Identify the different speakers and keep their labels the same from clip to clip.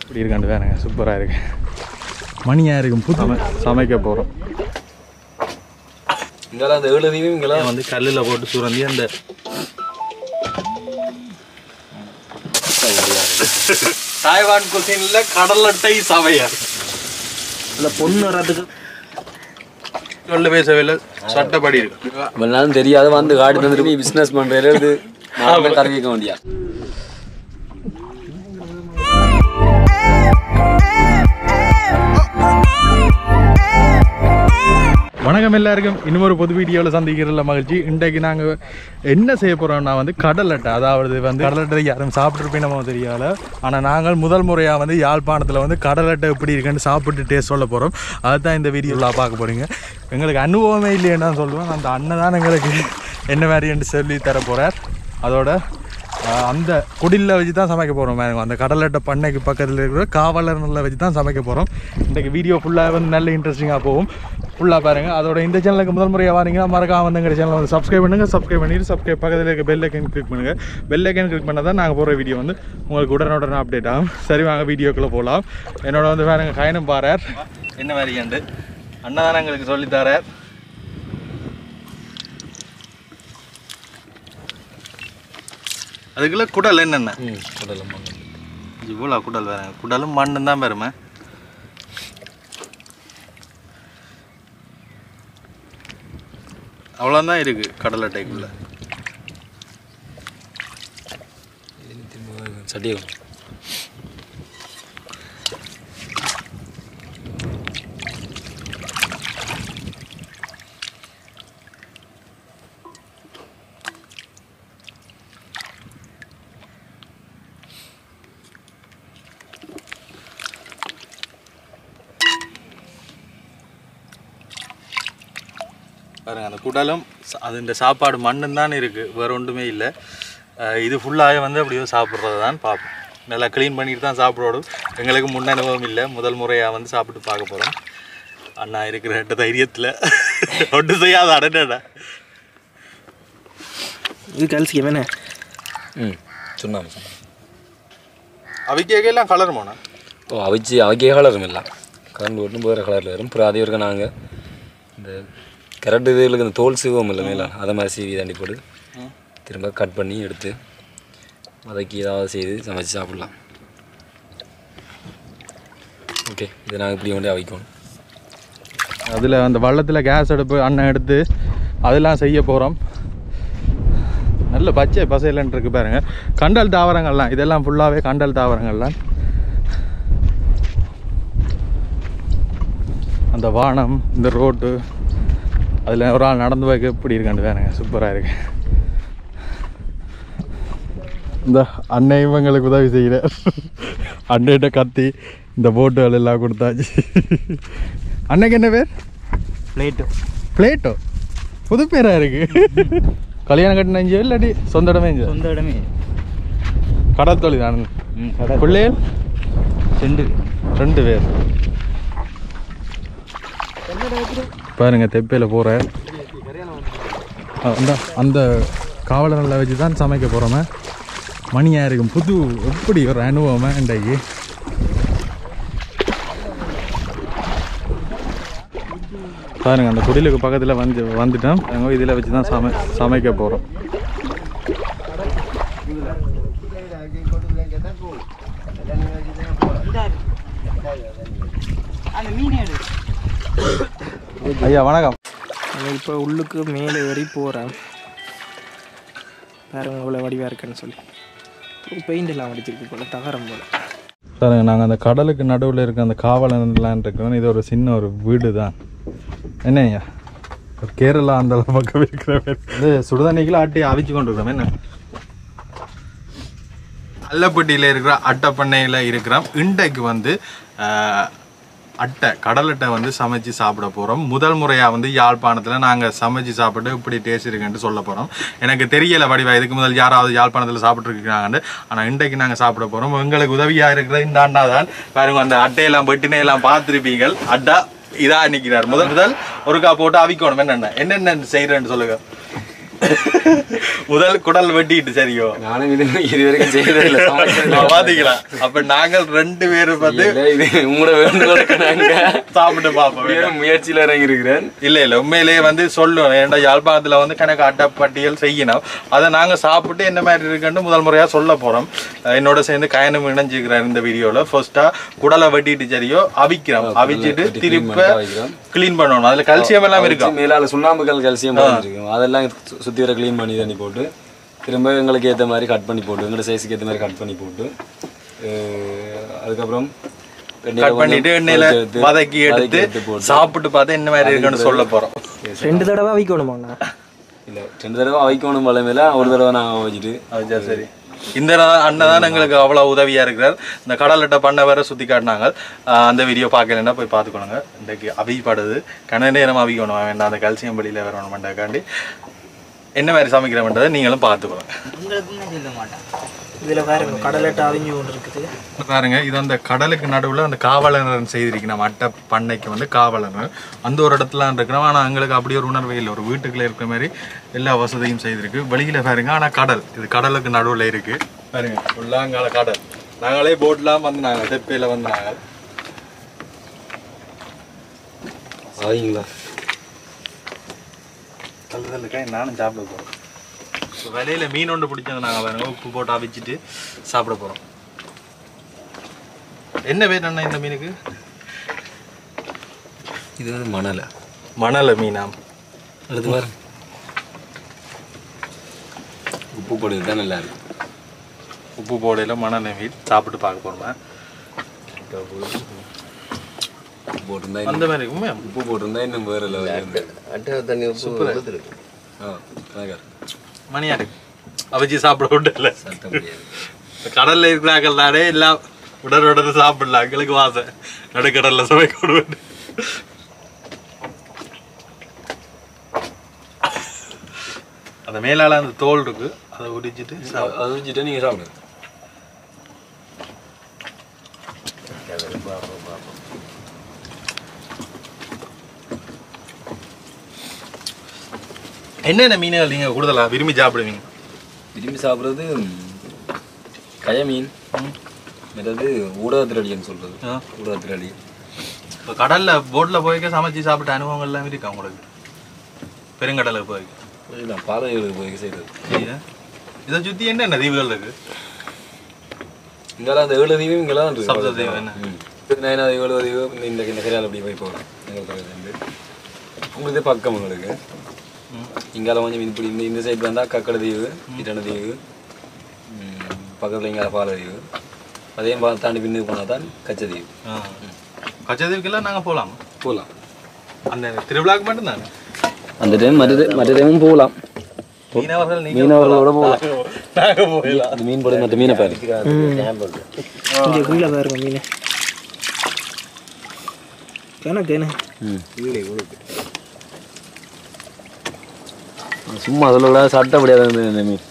Speaker 1: இப்படி இருக்காண்டு வேறுங்க சூப்பராக இருக்கு மணியாக இருக்கும் புது சமைக்க போகிறோம்
Speaker 2: இங்கெல்லாம் அந்த ஏழு தீவும் இங்கெல்லாம்
Speaker 1: வந்து கல்லில் போட்டு சுரந்தி அந்த
Speaker 2: தாய்வான் குசின்ல கடல் அட்டை சமையல்
Speaker 3: இல்லை பொண்ணு வர்றதுக்கு
Speaker 1: சொல்ல பேசவில்லை சட்டப்படி இருக்கு
Speaker 2: இவ்வளவு தெரியாத வந்து காடி தந்துட்டு போய் பிசினஸ் பண்றதுல இருந்து நாம கறி வைக்க வேண்டியா
Speaker 1: வணக்கம் எல்லாருக்கும் இன்னொரு பொது வீடியோவில் சந்திக்கிறதுல மகிழ்ச்சி இன்றைக்கு நாங்கள் என்ன செய்ய போகிறோம்னா வந்து கடல் அட்டை அதாவது வந்து கடல் அட்டை யாரும் சாப்பிட்ருப்பேன் நம்ம தெரியல ஆனால் நாங்கள் முதல் முறையாக வந்து யாழ்ப்பாணத்தில் வந்து கடல் அட்டை எப்படி இருக்குன்னு சாப்பிட்டு டேஸ்ட் சொல்ல போகிறோம் அதுதான் இந்த வீடியோவில் பார்க்க போகிறீங்க எங்களுக்கு அனுபவமே இல்லைன்னு தான் சொல்லுவேன் அந்த அண்ணன் தான் எங்களுக்கு என்ன மாதிரின்னு சொல்லி தர போகிறார் அதோட ஆஹ், அந்த குடிலில் வச்சு தான் சமைக்க போகிறோம் அந்த கடலட்டை பண்ணைக்கு பக்கத்தில் இருக்கிற காவலர்களில் வச்சு தான் சமைக்க போகிறோம் இன்றைக்கு வீடியோ ஃபுல்லாக வந்து நல்ல இன்ட்ரெஸ்டிங்காக போகும் ஃபுல்லாக பாருங்கள் அதோட இந்த சேனலுக்கு முதல் முறையாக வாரீங்கன்னா மறக்காம வந்து எங்கள் சேனலை வந்து சப்ஸ்கிரைப் பண்ணுங்கள் சப்ஸ்கிரைப் பண்ணிட்டு சப்ஸ்கிரைப் பக்கத்தில் இருக்க பெல் ஐக்கன் கிளிக் பண்ணுங்கள் பெல் ஐக்கன் கிளிக் பண்ணால் தான் நாங்கள் போகிற வீடியோ வந்து உங்களுக்கு உடனுடனே அப்டேட் ஆகும் சரி வாங்க வீடியோக்குள்ளே போகலாம் என்னோட வந்து வேணுங்க கயனும் பாரார் என்ன மாதிரி கண்டு அண்ணா தான் எங்களுக்கு சொல்லித்தரார் அதுக்குள்ள குடல் என்னென்ன
Speaker 2: கடலும்
Speaker 1: இவ்வளோ குடல் வேற குடலும் மண்ணும் தான் பெருமை அவ்வளோதான் இருக்கு கடல் அட்டைக்குள்ள
Speaker 2: சட்டியம்
Speaker 1: பாருங்க அந்த குடலும் ச- அது இந்த சாப்பாடு மண்ணும் தான் இருக்கு வேற ஒன்றுமே இல்லை அஹ் இது ஃபுல்லாகவே வந்து அப்படியே சாப்பிட்றது தான் பார்ப்போம் நல்லா க்ளீன் பண்ணிட்டு தான் சாப்பிடணும் எங்களுக்கு முன் அனுபவம் இல்லை முதல் முறையாக வந்து சாப்பிட்டு பார்க்க போகிறோம் அண்ணா இருக்கிற ரெண்டு தைரியத்தில் ஒன்று செய்யாத அடடா
Speaker 3: இது கல்சியம் என்ன
Speaker 2: ம் சுண்ணாம்பு சுண்ணாம்பு
Speaker 1: அவிக்கையெல்லாம் கலர் போனா
Speaker 2: ஓ அவிச்சு அவைக்கே கலரும் இல்லை கரண்ட் ஒட்டும் வேறு கலரில் வரும் அப்புறம் அதே இருக்க நாங்கள் இந்த கரெக்ட் இதுகளுக்கு இந்த தோல் சீவம் இல்லை மேலே அதை மாதிரி சீவி தாண்டி போட்டு திரும்ப கட் பண்ணி எடுத்து வதக்கி ஏதாவது செய்து சமைச்சு சாப்பிட்லாம் ஓகே இதை நாங்கள் இப்படி கொண்டு அவிக்கணும்
Speaker 1: அதில் அந்த வள்ளத்தில் கேஸ் அடுப்பு அண்ணன் எடுத்து அதெல்லாம் செய்ய போகிறோம் நல்ல பச்சை பசையிலன்னு இருக்கு பாருங்க கண்டல் தாவரங்கள்லாம் இதெல்லாம் ஃபுல்லாகவே கண்டல் தாவரங்கள்லாம் அந்த வானம் இந்த ரோட்டு அதில் ஒரு ஆள் நடந்து வைக்க எப்படி இருக்காண்டு பாருங்க சூப்பராக இருக்கு இந்த அண்ணன் இவங்களுக்கு உதவி செய்கிறார் அண்ணன்கிட்ட கத்தி இந்த போட்டுகள் எல்லாம் கொடுத்தாச்சு அன்னைக்கு என்ன பேர்
Speaker 3: பிளேட்டு
Speaker 1: பிளேட்டோ புது பேரா இருக்கு கல்யாணம் கட்டின இஞ்சியோ இல்லாட்டி சொந்த இடமே இஞ்சியோ
Speaker 3: சொந்த இடமே
Speaker 1: கடல் தொழில் தான்
Speaker 3: ம் கடை
Speaker 1: பிள்ளைகள்
Speaker 3: ரெண்டு
Speaker 1: ரெண்டு பேர் பாருங்க தெப்பையில் போகிற அந்த அந்த காவலர்களை வச்சு தான் சமைக்க போகிறோமே மணியாக இருக்கும் புது எப்படி ஒரு அனுபவமே இன்றைக்கு பாருங்க அந்த குடிலுக்கு பக்கத்தில் வந்து வந்துட்டோம் நாங்கள் இதில் வச்சு தான் சமை சமைக்க போகிறோம்
Speaker 3: அந்த மீன் எடு
Speaker 1: ஐயா வணக்கம்
Speaker 3: இப்போ உள்ளுக்கு மேலே ஏறி போகிறேன் பாருங்க இவ்வளோ வடிவாக இருக்குன்னு சொல்லி பெயிண்ட் எல்லாம் அடிச்சிருக்கு போல தகரம் போல
Speaker 1: பாருங்க நாங்கள் அந்த கடலுக்கு நடுவில் இருக்க அந்த காவலன்லாம் இருக்கிறோம் இது ஒரு சின்ன ஒரு வீடு தான் என்ன ஐயா ஒரு கேரளா அந்த பக்கம் இருக்கிற பேர் இது சுடுதண்ணிக்குள்ள ஆட்டி அவிச்சு கொண்டு இருக்கிறோம் என்ன அல்லப்பட்டியில் இருக்கிற அட்டை பண்ணையில் இருக்கிறோம் இன்றைக்கு வந்து ஆஹ், அட்டை கடல் அட்டை வந்து சமைச்சு சாப்பிட போகிறோம் முதல் முறையாக வந்து யாழ்ப்பாணத்தில் நாங்கள் சமைச்சு சாப்பிட்டு இப்படி டேஸ்ட் இருக்குன்ட்டு சொல்ல போகிறோம் எனக்கு தெரியல வடிவா இதுக்கு முதல் யாராவது யாழ்ப்பாணத்தில் சாப்பிட்ருக்காங்கன்னு ஆனால் இன்றைக்கு நாங்கள் சாப்பிட போகிறோம் எங்களுக்கு உதவியாக இருக்கிற இந்த அண்ணா தான் பாருங்க அந்த அட்டையெல்லாம் பெட்டினை எல்லாம் பார்த்துருப்பீங்க அட்டா இதா நிற்கிறார் முதல் முதல் ஒருக்கா போட்டு அவிக்கணும் என்னென்ன என்னென்ன செய்கிறேன்னு சொல்லுங்க முதல் குடல் வெட்டிட்டு சரியோ
Speaker 2: நானும் இது இது வரைக்கும் செய்யறதே இல்லை சமைக்கிறதே
Speaker 1: பாத்தீங்களா அப்ப நாங்கள் ரெண்டு பேரும் வந்து
Speaker 2: இல்லை, இது உங்களோட வேண்டுகோளுக்கு நாங்க
Speaker 1: சாப்பிட்டு பார்ப்போம்
Speaker 2: வெறும் முயற்சியில் இறங்கி இருக்கிறேன்
Speaker 1: இல்ல இல்ல உண்மையிலேயே வந்து சொல்லுவோம் ஏன்டா யாழ்ப்பாணத்துல வந்து கணக்கு அட்டப்பட்டியல் செய்யணும் அதை நாங்க சாப்பிட்டு என்ன மாதிரி இருக்குன்னு முதல் முறையா சொல்ல போறோம் அஹ் என்னோட சேர்ந்து கயனும் இணைஞ்சிருக்கிறார் இந்த வீடியோல ஃபர்ஸ்டா குடலை வெட்டிட்டு சரியோ அவிக்கிறோம் அவிச்சிட்டு
Speaker 2: வெட்டி clean
Speaker 1: திருப்ப
Speaker 2: பண்ணிட்டு அவிக்கிறோம்.
Speaker 1: கிளீன் பண்ணணும் அதுல கல்சியம் எல்லாம் இருக்கும்
Speaker 2: மேலால சுண்ணாம்புகள் கல்சியம் இருக்கும் அதெல்லாம் சு- சுத்தி வர க்ளீன் பண்ணி தண்ணி போட்டு திரும்ப எங்களுக்கு ஏத்த மாதிரி கட் பண்ணி போட்டு எங்களோட சைஸுக்கு ஏத்த மாதிரி கட் பண்ணி போட்டு அஹ், அதுக்கப்புறம் எண்ணெயில
Speaker 1: கட் பண்ணிட்டு
Speaker 2: கொஞ்சம்
Speaker 1: எண்ணெயில
Speaker 2: பொரிச்சு எடுத்து,
Speaker 1: வதக்கி எடுத்து
Speaker 2: வதக்கி போட்டு
Speaker 1: சாப்பிட்டு பார்த்தா என்ன மாதிரி இருக்குன்னு சொல்ல போறோம்
Speaker 3: ரெண்டு தடவை வைக்கணுமாண்ணா
Speaker 2: இல்ல ரெண்டு தடவை வைக்கணும் பழமையில ஒரு தடவை நாங்க வச்சுட்டு
Speaker 1: அது சரி இந்த நா- அண்ணன் தான் எங்களுக்கு அவ்வளவு உதவியா இருக்கிறார் இந்த கடலட்டை பண்ண வேற சுத்தி காட்டினாங்க ஆஹ் அந்த வீடியோ பார்க்கலன்னா போய் பார்த்துக்கணுங்க இன்றைக்கு அவிப்படுது கன நேரம் அவிக்கணும் வேண்டாம் அந்த கல்சியம் வெளியில வரணுமெண்டாக்காண்டி என்ன மாதிரி சமைக்கிறோம்ன்றதை நீங்களும் பார்த்துக்கோங்க
Speaker 3: இதில் பாருங்க கடலட்டை அவிஞ்சு கொண்டு இருக்குது
Speaker 1: பாருங்க இது அந்த கடலுக்கு நடுவுல அந்த காவலர் செய்திருக்கணும் அட்டை பண்ணைக்கு வந்து காவலர் அந்த ஒரு இடத்துல இருக்கிறோம் ஆனா எங்களுக்கு அப்படி ஒரு உணர்வே இல்லை ஒரு வீட்டுக்குள்ள இருக்கிற மாதிரி எல்லா வசதியும் செய்திருக்கு வெளியில பாருங்க ஆனா கடல் இது கடலுக்கு நடுவுல இருக்கு பாருங்க உள்ளாங்கால கடல் நாங்களே போட்லாம் வந்து நாங்கள் தெப்பையில வந்து நாங்கள்
Speaker 2: ஆவீங்களா
Speaker 1: தள்ளு தள்ளுக்கா நானும் சாப்பிட போறோம் இப்போ விலையில மீன் ஒன்று பிடிச்சது நாங்கள் பாருங்க உப்பு போட்டு அவிச்சிட்டு சாப்பிட போறோம் என்ன பேர் அண்ணா இந்த மீனுக்கு
Speaker 2: இது வந்து மணலை
Speaker 1: மணல மீனாம்
Speaker 2: அடுத்து பாரு உப்பு போடுறது தான் நல்லா இருக்கு
Speaker 1: உப்பு போடையில மணல் மீன் சாப்பிட்டு பார்க்க போறோமா
Speaker 2: உப்பு போட்டிருந்தா இன்னும்
Speaker 1: அந்த மாதிரி உண்மையா
Speaker 2: உப்பு போட்டிருந்தா இன்னும் வேற லெவல்
Speaker 4: அட்டை தண்ணி உப்பு கொடுத்துருக்கு
Speaker 2: ஆ அழகா இருக்கு.
Speaker 1: மணியா இருக்கு அவிச்சு சாப்பிட விட்டு இல்லை
Speaker 2: சட்ட முடியாது
Speaker 1: கடல்ல இருக்கிறார்கள் தானே எல்லாம் உடனே உடனே சாப்பிடலாம் எங்களுக்கு வாசை நடுக்கடல்ல சமைக்க விடுவேன் அந்த மேலால அந்த தோல் இருக்கு அதை உரிச்சிட்டு சாப்பிடு.
Speaker 2: அதை வச்சுட்டு நீங்க சாப்பிடுங்க
Speaker 1: என்னென்ன மீன்கள் நீங்க கூடுதலா விரும்பி சாப்பிடுவீங்க
Speaker 2: விரும்பி சாப்பிட்றது கய மீன் மற்றது ஊடகத்திரடின்னு சொல்றது
Speaker 1: ஆ.
Speaker 2: ஊடகத்திரடி
Speaker 1: இப்போ கடல்ல போட்ல போய்க்க சமைச்சு சாப்பிட்ட அனுபவங்கள் எல்லாம் இருக்கா உங்களுக்கு பெருங்கடலுக்கு போய்
Speaker 2: இதுதான் பாதைகளுக்கு போய் செய்கிறது
Speaker 1: சரியா? இதை சுத்தி என்னென்ன தீவுகள் இருக்கு
Speaker 2: இங்கெல்லாம் அந்த ஏழு தீவும் இங்கெல்லாம் இருக்கு
Speaker 1: சப்த தீவு என்ன?
Speaker 2: ம். நயனா ஏழு தீவு இந்த இந்த இந்த கரையால் அப்படி போய் போகிறோம் எங்கள் கரையிலேருந்து உங்களுக்கு பக்கம் உங்களுக்கு
Speaker 1: ம்.
Speaker 2: இங்கால கொஞ்சம் இப்படி இந்த இந்த சைடு வந்தால் கக்கடை தீவு இட்டன தீவு ம், பக்கத்தில் இங்கால பால தீவு அதையும் பா- தாண்டி பின்னுக்கு போனால் தான் கச்சதீவு
Speaker 1: கச்சதீவுக்கெல்லாம் நாங்க போலாம்
Speaker 2: போகலாம்
Speaker 1: அந்த திருவிழாக்கு மட்டும்தானே
Speaker 2: அந்த டைம் மற்ற மற்ற டைமும் போகலாம்
Speaker 1: மீனவர்கள் நீங்க
Speaker 2: மீனவர்களோட போகலாம்
Speaker 1: நாங்க போயிடலாம்
Speaker 2: இந்த மீன் போட மற்ற மீனை பாரு
Speaker 3: இங்கே கீழே பாருங்க மீன் கணக்கு என்ன
Speaker 2: ம் சும்மா அதில் சட்டப்படியாக இருந்தது இந்த மீன்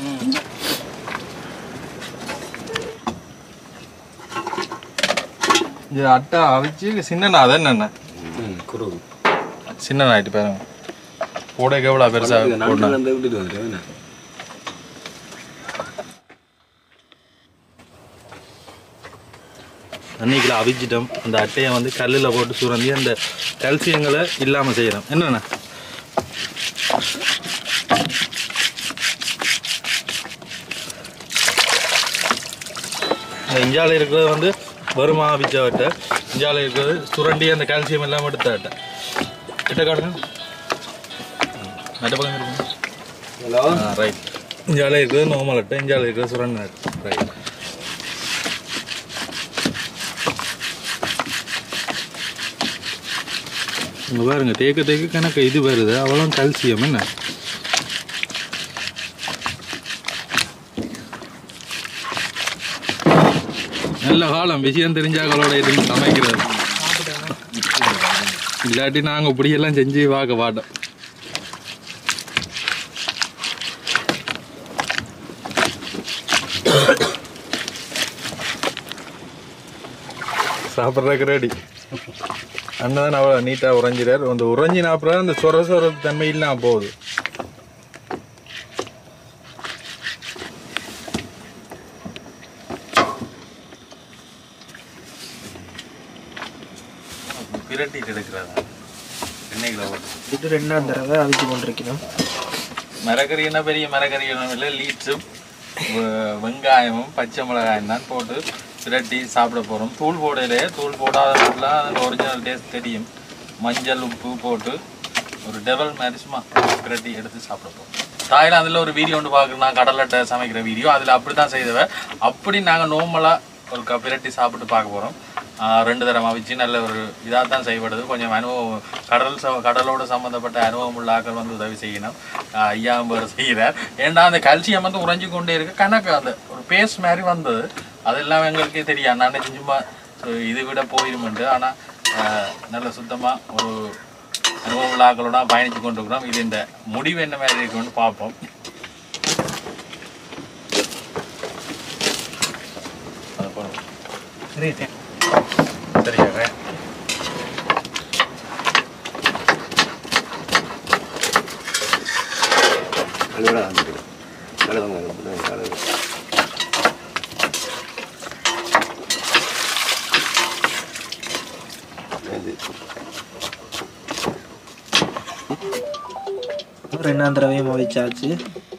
Speaker 1: இது அட்டை அவிச்சு சின்ன அது என்னென்ன
Speaker 2: ம் குரு
Speaker 1: சின்ன ஆயிட்டு பாருங்க போடைக்கு எவ்வளோ பெருசா போடணும்
Speaker 2: நண்டு வந்து விட்டுட்டு வந்துட்டு என்ன
Speaker 1: அன்னைக்குள்ள அவிச்சிட்டோம் அந்த அட்டையை வந்து கல்லில் போட்டு சுரண்டி அந்த கல்சியங்களை இல்லாமல் செய்யணும் என்னென்ன இந்த இஞ்சால இருக்கிறது வந்து வருமா அவிச்ச அட்டை இஞ்சால இருக்கிறது சுரண்டி அந்த கால்சியம் எல்லாம் எடுத்த அட்டை கிட்ட காட்டுங்க நட்ட பக்கம் இருக்குங்க
Speaker 2: ஹலோ
Speaker 1: ரைட் இஞ்சால இருக்கிறது நார்மல் அட்டை இஞ்சால இருக்கிறது சுரண்டி அட்டை ரைட் இங்க பாருங்க தேக்க தேக்க கணக்கு இது வருது அவ்வளோ கல்சியம் என்ன நல்ல காலம் விஷயம் தெரிஞ்சாக்களோட இருந்து சமைக்கிறது இல்லாட்டி நாங்கள் இப்படியெல்லாம் செஞ்சு பார்க்க மாட்டோம் சாப்பிட்றதுக்கு ரெடி அண்ணன் அவ்வளோ நீட்டாக உறைஞ்சிறார் அந்த உறைஞ்சின அப்புறம் அந்த சொர சொர தன்மை இல்லாம போகுது பிரட்டிட்டு எடுக்கிறது எண்ணெய்களை போட்டு
Speaker 3: இது ரெண்டாம் தடவை அவிச்சு கொண்டிருக்கணும்
Speaker 1: மரக்கறி என்ன பெரிய மரக்கறி ஒன்றும் இல்லை லீட்ஸும் வெ- வெங்காயமும் பச்சை மிளகாயும் தான் போட்டு பிரட்டி சாப்பிட போகிறோம் தூள் போடலே தூள் போடாதவங்களுக்குலாம் அதோட ஒரிஜினல் டேஸ்ட் தெரியும் மஞ்சள் உப்பு போட்டு ஒரு டெவல் மாதிரி சும்மா பிரட்டி எடுத்து சாப்பிட போகிறோம் தாய்லாந்தில் ஒரு வீடியோ ஒன்று பார்க்குறேன் கடலட்டை சமைக்கிற வீடியோ அதில் அப்படி தான் செய்தவ அப்படி நாங்கள் நார்மலாக ஒரு க பிரட்டி சாப்பிட்டு பார்க்க போகிறோம் ரெண்டு தரம் அவிச்சு நல்ல ஒரு இதாக தான் செய்யப்படுது கொஞ்சம் அனுபவம் கடல் ச கடலோட சம்மந்தப்பட்ட அனுபவம் உள்ள ஆக்கள் வந்து உதவி செய்யணும் ஆஹ் ஐயா பேர் செய்கிறார் ஏன்னா அந்த கல்சியம் வந்து உறைஞ்சு கொண்டே இருக்கு கணக்கு அந்த ஒரு பேஸ்ட் மாதிரி வந்தது அதெல்லாம் எங்களுக்கே தெரியும் நான் சும்மா அஹ் இது விட போயிருமெண்டு ஆனால் நல்ல சுத்தமாக ஒரு அனுபவம் உள்ள ஆக்களோட பயணித்து கொண்டு இருக்கிறோம் இது இந்த முடிவு என்ன மாதிரி இருக்குன்னு பார்ப்போம் அதை போடுவோம் சரியாக
Speaker 4: கழுவிட ஆரம்பிக்கிறேன் கழுவுங்க கழுவு இது
Speaker 3: ரெண்டாம் தடவையும் அவிச்சாச்சு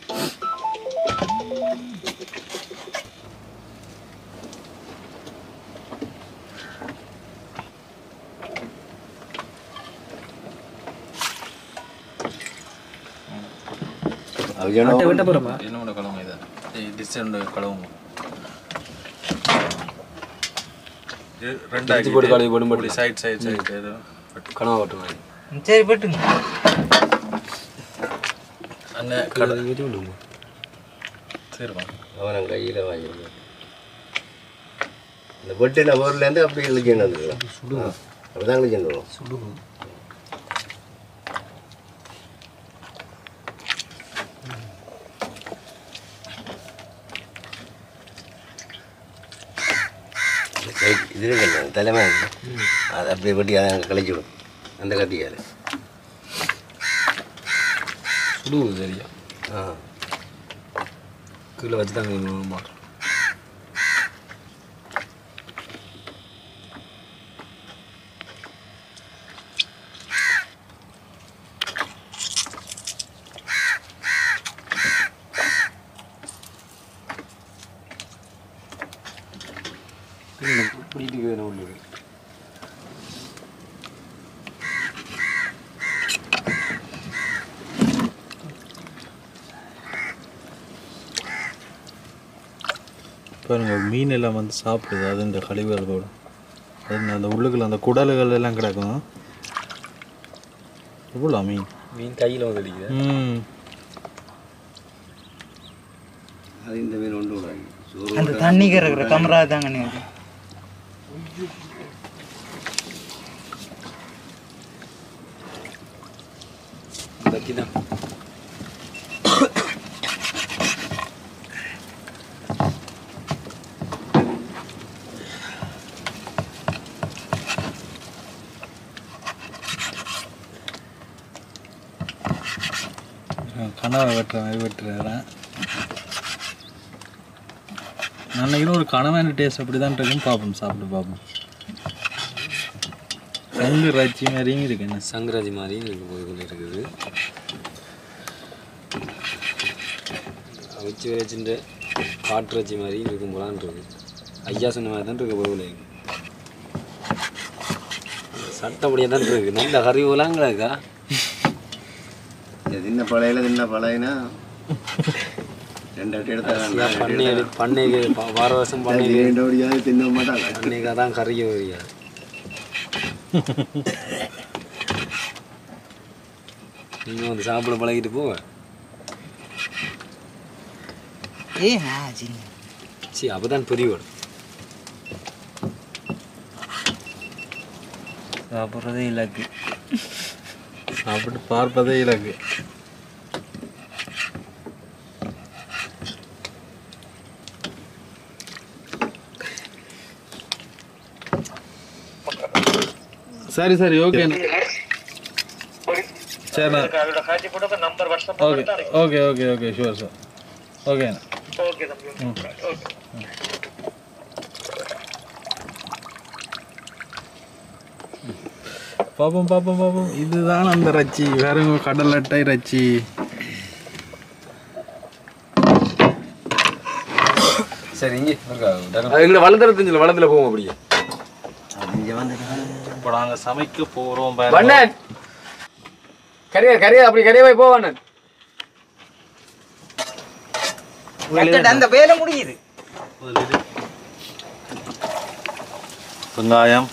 Speaker 4: அவிக்கணும்
Speaker 3: அட்டை வெட்ட போகிறோமா
Speaker 1: என்னோட கலவும் இது டிஸ்டன்ட் கலவும்
Speaker 2: இடிச்சு போட்டு கழுவி போடும் போட்டு.
Speaker 1: சைட் சைட் சைட் ஏதோ
Speaker 2: கனவா ஓட்டு மாதிரி
Speaker 3: சரி போட்டுங்க
Speaker 1: அண்ணன் கடை
Speaker 2: விடுமா
Speaker 1: சரிப்பா
Speaker 4: அவன் கையில் வாங்கிடுவேன் இந்த பொட்டின பொருள்லேருந்து அப்படி இழுக்கின்னு வந்துருக்கலாம் அப்படிதான் இழுக்கின்னு வரும் இது இருக்குல்ல தலைமை அது அப்படியே வெட்டி அதை கழிச்சு விடும் அந்த கட்டியால்
Speaker 2: சுடுவது சரியா
Speaker 4: ஆ
Speaker 2: கீழே வச்சு தாங்க பிடிட்டு வேணும் உள்ளது
Speaker 1: பாருங்க மீன் எல்லாம் வந்து சாப்பிடுது அது இந்த கழிவுகளோட அது அந்த உள்ளுக்குள்ள அந்த குடல்கள் எல்லாம் கிடக்கும் எவ்வளோ மீன்
Speaker 2: மீன் கையில் வந்து அடிக்குது
Speaker 1: ம்
Speaker 4: அது இந்த மீன் ஒன்று விடாது சோறு
Speaker 5: அந்த தண்ணிக்கு இருக்கிற கமரா தாங்க நீ
Speaker 2: கத்தி தான்
Speaker 1: கனவை வெட்டுற மாதிரி வெட்டுறேன் நான் நினைக்கிறேன் ஒரு கனவான டேஸ்ட் அப்படி தான் இருக்கும் பார்ப்போம் சாப்பிட்டு பார்ப்போம் சங்கு ரச்சி மாதிரியும் இருக்கு என்ன
Speaker 2: சங்கராஜி மாதிரி இருக்கு போய் இருக்குது வச்சு வச்சுட்டு காட்டுறச்சி மாதிரி இருக்கும் போலான் இருக்கு ஐயா சொன்ன மாதிரி தான் இருக்கு பொருள் சட்டப்படியாக தான் இருக்கு நல்ல கறி போலாங்களாக்கா
Speaker 4: இந்த தின்ன பழையில தின்ன பழையனா ரெண்டு அட்டி எடுத்தா
Speaker 2: பண்ணை எடு பண்ணைக்கு ப- வார வருஷம் பண்ணைக்கு
Speaker 4: ரெண்டு ஓடியாவது தின்ன மாட்டாங்க
Speaker 2: பண்ணைக்காக தான் கறிக்க வரியாது நீங்கள் வந்து சாப்பிட பழகிட்டு போவ
Speaker 5: ஏ ஆ சின்ன
Speaker 2: சி அப்போ தான் பெரியவோடு
Speaker 5: சாப்பிட்றதே இலக்கு
Speaker 1: சாப்பிட்டு பார்ப்பதே இலக்கு சரி சரி ஓகே சரி okay okay okay okay sure sir okay பாப்போம் பாப்போம் பாப்போம் இதுதான் அந்த ரச்சி வேற கடல் அட்டை ரச்சி
Speaker 2: சரி இங்கே எங்களை வளர்ந்துற தெரிஞ்சல வளர்ந்துல போவோம் அப்படியே
Speaker 1: இப்போ நாங்க சமைக்க போறோம்
Speaker 2: வண்ணன் கரையா கரையா அப்படி கரையாவே போ வண்ணன்
Speaker 5: அந்த வேலை முடியுது
Speaker 1: வெங்காயம்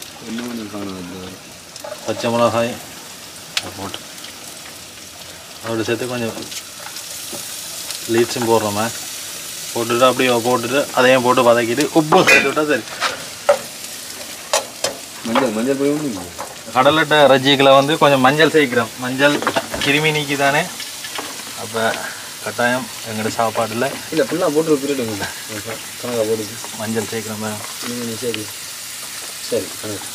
Speaker 1: பச்சை மிளகாய் போட்டு அதோட சேர்த்து கொஞ்சம் லீட்ஸும் போடுறோமே போட்டுட்டு அப்படியே போட்டுட்டு அதையும் போட்டு வதக்கிட்டு உப்பு சேர்த்து விட்டா சரி
Speaker 2: மஞ்சள் மஞ்சள் போய் ஒன்று
Speaker 1: கடலட்டை ரஜ்ஜிக்கில் வந்து கொஞ்சம் மஞ்சள் சேர்க்கிறோம் மஞ்சள் கிருமி நீக்கி தானே அப்போ கட்டாயம் எங்களோட சாப்பாட்டில்
Speaker 2: இல்லை ஃபுல்லாக போட்டு பிரிட்டு கணக்கா போடுது
Speaker 1: மஞ்சள் சேர்க்கிறோம் பாருங்க.
Speaker 2: நீ சரி சரி கணக்கு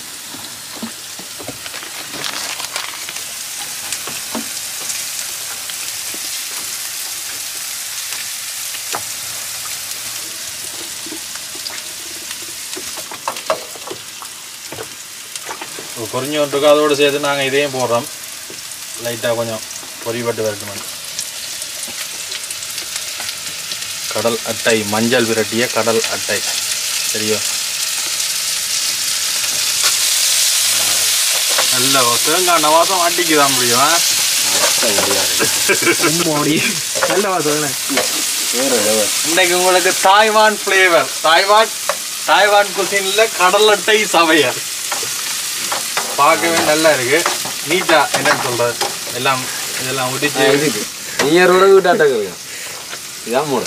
Speaker 1: இப்போ பொரிஞ்சு வந்துருக்கு அதோடு சேர்த்து நாங்கள் இதையும் போடுறோம் லைட்டாக கொஞ்சம் பொரிபட்டு வரட்டும் கடல் அட்டை மஞ்சள் விரட்டிய கடல் அட்டை சரியோ நல்ல தேங்காய் நவாசம் அடிக்குதான் முடியும் ஆ?
Speaker 3: நல்ல வாசம்
Speaker 1: இன்னைக்கு உங்களுக்கு தாய்வான் ஃப்ளேவர் தாய்வான் தாய்வான் குசின்ல கடல் அட்டை சமையல் பார்க்கவே நல்லா இருக்கு நீட்டா என்னன்னு சொல்றது எல்லாம் இதெல்லாம் உதிச்சு
Speaker 2: நீயரோட வீட்டாட்டாக்க இருக்கேன் இதான் மூட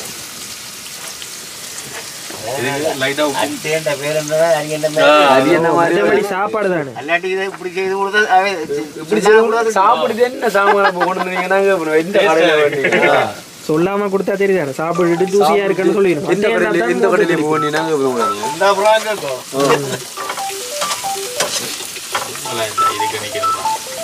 Speaker 1: இது லைட்டா உப்பு
Speaker 4: அடிச்சேன்ற பேர் என்னடா அடிக்கின்ற
Speaker 2: அது என்ன மாதிரி
Speaker 3: மற்றபடி சாப்பாடு தானே
Speaker 4: அல்லாட்டி இதை இப்படி செய்து கொடுத்தா அவன்
Speaker 2: இப்படி செய்து சாப்பிடுது என்ன சாமான கொண்டு வந்தீங்கன்னா அப்புறம் எந்த கடையில வேண்டீங்க
Speaker 3: சொல்லாம கொடுத்தா தெரியுதானே சாப்பிட்டுட்டு தூசியா இருக்குன்னு சொல்லிடும்
Speaker 2: எந்த கடையில எந்த கடையில போனீங்கன்னா அப்புறம் விடாதீங்க.
Speaker 4: இந்த புறாங்க இருக்கும்
Speaker 1: நல்லா இந்த இதுக்கு நிக்கிறது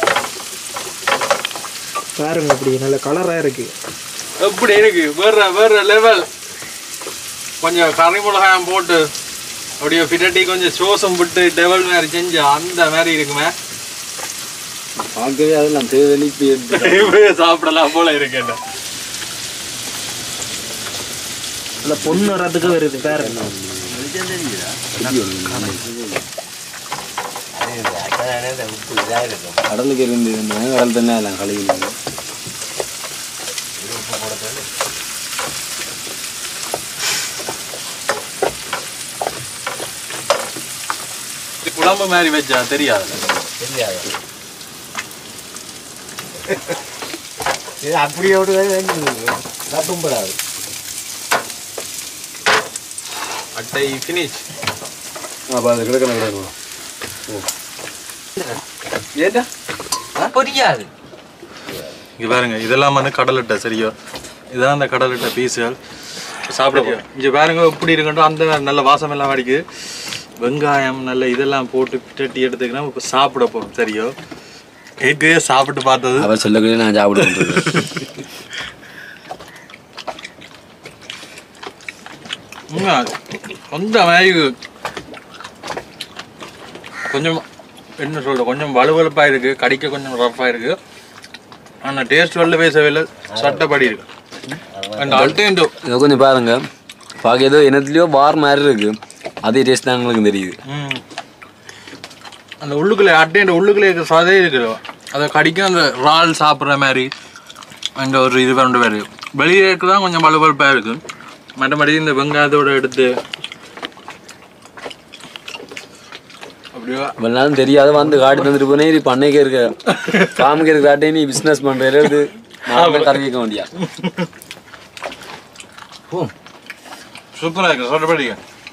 Speaker 3: பாருங்க அப்படி நல்ல கலரா இருக்கு
Speaker 1: எப்படி இருக்கு வேற வேற லெவல் கொஞ்சம் கறி மிளகாயம் போட்டு அப்படியே பின்னாடி கொஞ்சம் சோசம் விட்டு டெவல் மாதிரி செஞ்சு அந்த மாதிரி இருக்குமே
Speaker 2: பார்க்கவே அதெல்லாம் தேவையில்லை இப்ப எடுத்து
Speaker 1: சாப்பிடலாம் போல இருக்கேன்
Speaker 3: நல்ல பொண்ணு வரத்துக்கு வருது பாருங்க
Speaker 4: உப்பு இதாக இருக்கும்
Speaker 2: கடலுக்கு இருந்து கடல் தண்ணி எல்லாம் கழுவி
Speaker 1: குழம்பு மாதிரி வச்சா தெரியாது
Speaker 4: தெரியாது இது அப்படியே விட்டு வேண்டியது தப்பும்படாது
Speaker 1: அட்டை ஃபினிஷ்
Speaker 2: அப்போ அது கிடக்கணும் கிடக்கணும் ஏட்டா
Speaker 5: புரியாது
Speaker 1: இங்க பாருங்க இதெல்லாம் வந்து கடல் அட்டை சரியா இதான் அந்த கடல் அட்டை பீஸுகள் சாப்பிட போறோம் இங்க பாருங்க எப்படி இருக்கட்டும் அந்த நல்ல வாசம் எல்லாம் அடிக்குது வெங்காயம் நல்ல இதெல்லாம் போட்டு பிட்டட்டி எடுத்துக்கிறோம் இப்போ சாப்பிட போறோம் சரியோ ஏற்கனவே சாப்பிட்டு பார்த்தது
Speaker 2: அவர் சொல்லக்கூடிய நான் சாப்பிடுவேன்
Speaker 1: உண்மை, கொஞ்சம் மாதிரி கொஞ்சம் என்ன சொல்ற கொஞ்சம் வலுவலுப்பா இருக்கு கடிக்க கொஞ்சம் ரஃப்பா இருக்கு ஆனா டேஸ்ட் வரல பேசவில்லை சட்டப்படி இருக்கு அந்த அல்டேண்டோ
Speaker 2: இதை கொஞ்சம் பாருங்க பார்க்க ஏதோ என்னத்துலயோ பார் மாதிரி இருக்கு அதே டேஸ்ட் தான் உங்களுக்கு தெரியுது
Speaker 1: ம். அந்த உள்ளுக்குள்ளே அட்டைன்ற உள்ளுக்குள்ளே இருக்க சதே இருக்குது அதை கடிக்கும் அந்த இறால் சாப்பிட்ற மாதிரி அந்த ஒரு இது ரெண்டு பேர் வெளியே தான் கொஞ்சம் பழுபழுப்பாக இருக்கு மற்றபடி இந்த வெங்காயத்தோட எடுத்து அப்படியே
Speaker 2: இவ்வளவு தெரியாத வந்து காட்டி தந்துட்டு போனே இது பண்ணைக்கே இருக்க ஃபார்முக்கு இருக்க காட்டே நீ பிஸ்னஸ் பண்ற இது நான் கறக்க வைக்க வேண்டியா
Speaker 1: சூப்பராக இருக்கு சொல்றபடி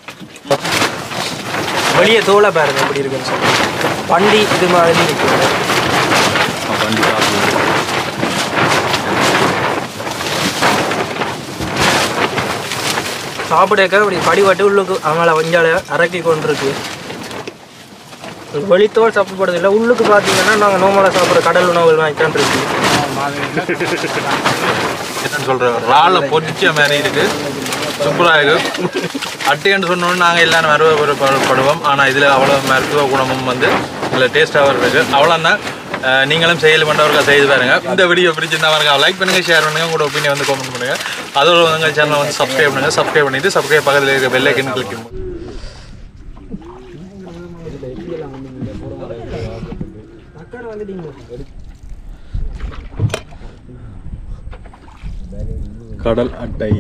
Speaker 3: வெளியே தோலை பாருங்க எப்படி இருக்குன்னு சொல்லி வண்டி இது மாதிரி நிற்கும்
Speaker 1: வண்டி சாப்பிடுவோம்
Speaker 3: சாப்பிடக்க இப்படி படிவட்டு உள்ளுக்கு அவங்கள வஞ்சால அரக்கி கொண்டு இருக்கு வெளித்தோல் சாப்பிடுறது இல்லை உள்ளுக்கு பார்த்தீங்கன்னா நாங்கள் நோமலாக சாப்பிட்ற கடல் உணவுகள் வாங்கி தான் இருக்கு
Speaker 1: என்னன்னு சொல்ற இறாலை பொரிச்ச மாதிரி இருக்கு சூப்பராக இருக்கு அட்டைன்னு சொன்னோன்னு நாங்கள் எல்லாரும் மருவப்படுவோம் ஆனால் இதில் அவ்வளோ மருத்துவ குணமும் வந்து இதில் டேஸ்ட்டாக இருக்கு அவ்வளோதான் அஹ், நீங்களும் செயல் பண்ணவர்கள் செய்து பாருங்க இந்த வீடியோ பிடிச்சிருந்தா பாருங்க லைக் பண்ணுங்க ஷேர் பண்ணுங்க உங்களோட ஒப்பீனியன் வந்து கமெண்ட் பண்ணுங்க அதோட வந்து எங்கள் சேனலை வந்து சப்ஸ்கிரைப் பண்ணுங்க சப்ஸ்கிரைப் பண்ணிட்டு சப்ஸ்கிரைப் பக்கத்தில் இருக்க பெல் ஐக்கன் கிளிக் பண்ணுங்க கடல் அட்டை